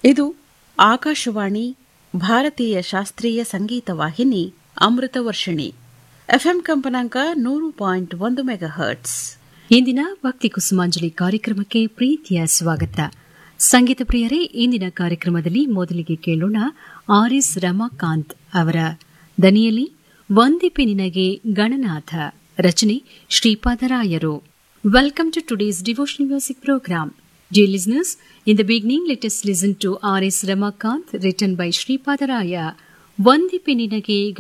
ಇದು ಆಕಾಶವಾಣಿ ಭಾರತೀಯ ಶಾಸ್ತ್ರೀಯ ಸಂಗೀತ ವಾಹಿನಿ ಅಮೃತ ವರ್ಷಿಣಿ ಎಫ್ಎಂ ಕಂಪನಾಂಕ ನೂರು ಪಾಯಿಂಟ್ ಒಂದು ಮೆಗಾ ಹರ್ಟ್ಸ್ ಇಂದಿನ ಭಕ್ತಿ ಕುಸುಮಾಂಜಲಿ ಕಾರ್ಯಕ್ರಮಕ್ಕೆ ಪ್ರೀತಿಯ ಸ್ವಾಗತ ಸಂಗೀತ ಪ್ರಿಯರೇ ಇಂದಿನ ಕಾರ್ಯಕ್ರಮದಲ್ಲಿ ಮೊದಲಿಗೆ ಕೇಳೋಣ ಆರ್ ಎಸ್ ರಮಾಕಾಂತ್ ಅವರ ದನಿಯಲ್ಲಿ ವಂದಿಪೆ ನಿನಗೆ ಗಣನಾಥ ರಚನೆ ಶ್ರೀಪಾದರಾಯರು welcome to today's devotional music programme Dear listeners, in the beginning, let us listen to R.S. Ramakant, written by Sri Padaraya. Vandipe Ninage